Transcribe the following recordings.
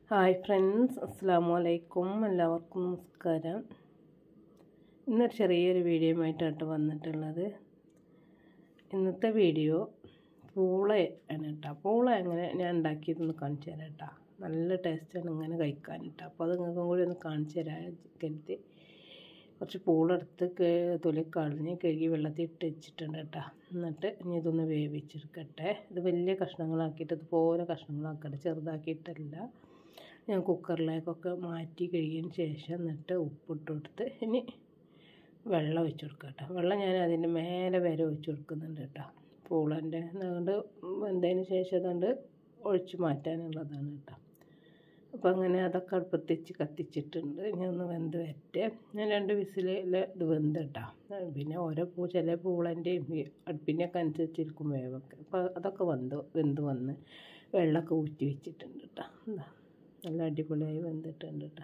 hi friends അസ്സാമു അലൈക്കും എല്ലാവർക്കും നമസ്കാരം ഇന്നൊരു ചെറിയൊരു വീഡിയോയുമായിട്ടാണ് വന്നിട്ടുള്ളത് ഇന്നത്തെ വീഡിയോ പൂള ആണ് കേട്ടോ പൂള എങ്ങനെ ഞാൻ ഉണ്ടാക്കിയതെന്ന് കാണിച്ചു തരാം കേട്ടോ നല്ല ടേസ്റ്റാണ് ഇങ്ങനെ കഴിക്കാൻ കേട്ടോ അപ്പോൾ അത് നിങ്ങൾക്കും കൂടി ഒന്ന് കാണിച്ചു തരാൻ കരുതി കുറച്ച് പൂളെടുത്ത് തൊലി കളഞ്ഞ് കഴുകി വെള്ളത്തിൽ ഇട്ട് വെച്ചിട്ടുണ്ട് കേട്ടോ എന്നിട്ട് ഇനി ഇതൊന്ന് വേവിച്ചെടുക്കട്ടെ ഇത് വലിയ കഷ്ണങ്ങളാക്കിയിട്ട് ഇതുപോലെ കഷ്ണങ്ങളാക്കട്ടെ ചെറുതാക്കിയിട്ടല്ല ഞാൻ കുക്കറിലേക്കൊക്കെ മാറ്റി കഴുകിയതിന് ശേഷം എന്നിട്ട് ഉപ്പിട്ട് കൊടുത്ത് ഇനി വെള്ളം ഒഴിച്ച് കൊടുക്കാം കേട്ടോ വെള്ളം ഞാൻ അതിൻ്റെ മേലെ വരെ ഒഴിച്ച് കൊടുക്കുന്നുണ്ട് കേട്ടോ പൂളൻ്റെ അതുകൊണ്ട് വെന്തതിന് ശേഷം അതുകൊണ്ട് ഒഴിച്ച് മാറ്റാനുള്ളതാണ് കേട്ടോ അപ്പോൾ അങ്ങനെ അതൊക്കെ അടുപ്പത്തിച്ച് കത്തിച്ചിട്ടുണ്ട് ഇനി ഒന്ന് വെന്ത് വരട്ടെ ഞാൻ രണ്ട് വിസിലിൽ ഇത് വെന്ത് കേട്ടോ പിന്നെ ഓരോ പൂ ചില പൂളൻ്റെയും അടുപ്പിൻ്റെ ഒക്കെ അനുസരിച്ചിരിക്കും വേവൊക്കെ അപ്പോൾ അതൊക്കെ വെന്ത് വെന്ത് വന്ന് വെള്ളമൊക്കെ ഊറ്റി വെച്ചിട്ടുണ്ട് കേട്ടോ എന്താ നല്ല അടിപൊളിയായി വെന്തിട്ടുണ്ട് കേട്ടോ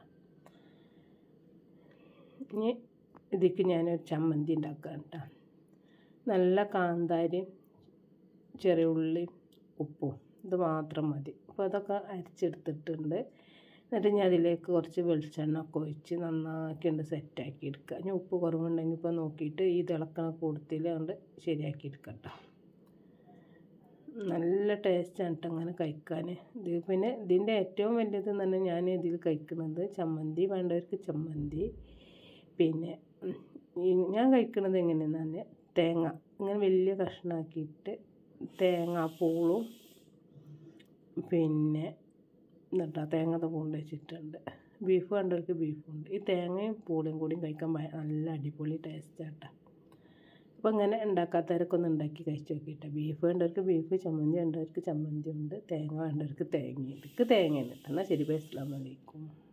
ഇനി ഇതിക്ക് ഞാനൊരു ചമ്മന്തി ഉണ്ടാക്കാം കേട്ടോ നല്ല കാന്താരിയും ചെറിയ ഉള്ളിയും ഉപ്പും ഇത് മാത്രം മതി അപ്പോൾ അതൊക്കെ അരച്ചെടുത്തിട്ടുണ്ട് എന്നിട്ട് ഞാൻ അതിലേക്ക് കുറച്ച് വെളിച്ചെണ്ണ ഒക്കെ ഒഴിച്ച് നന്നാക്കിയിട്ട് സെറ്റാക്കി എടുക്കുക ഇനി ഉപ്പ് കുറവുണ്ടെങ്കിൽ ഇപ്പോൾ നോക്കിയിട്ട് ഈ തിളക്കണ കൂടത്തിൽ കൊണ്ട് ശരിയാക്കി എടുക്കാം കേട്ടോ നല്ല ടേസ്റ്റാണ് കേട്ടോ അങ്ങനെ കഴിക്കാൻ ഇത് പിന്നെ ഇതിൻ്റെ ഏറ്റവും വലിയത് തന്നെ ഞാൻ ഇതിൽ കഴിക്കുന്നത് ചമ്മന്തി വേണ്ടവർക്ക് ചമ്മന്തി പിന്നെ ഞാൻ കഴിക്കുന്നത് എങ്ങനെയെന്ന് പറഞ്ഞാൽ തേങ്ങ ഇങ്ങനെ വലിയ കഷ്ണമാക്കിയിട്ട് തേങ്ങാപ്പൂളും പിന്നെ എന്നിട്ടാ തേങ്ങ കൊണ്ട് വെച്ചിട്ടുണ്ട് ബീഫ് വേണ്ടവർക്ക് ബീഫുണ്ട് ഈ തേങ്ങയും പൂളിയും കൂടിയും കഴിക്കാൻ നല്ല അടിപൊളി ടേസ്റ്റാട്ടോ അപ്പോൾ ഇങ്ങനെ ഉണ്ടാക്കാത്തവരൊക്കെ ഒന്ന് ഉണ്ടാക്കി കഴിച്ച് നോക്കിയിട്ട് ബീഫ് വേണ്ടവർക്ക് ബീഫ് ചമ്മന്തി വേണ്ടവർക്ക് ചമ്മന്തി ഉണ്ട് തേങ്ങ വേണ്ടവർക്ക് തേങ്ങയുണ്ട് എനിക്ക് തേങ്ങയുണ്ട് എന്നാൽ ശരി ബൈ അസ്ലാം വലൈക്കും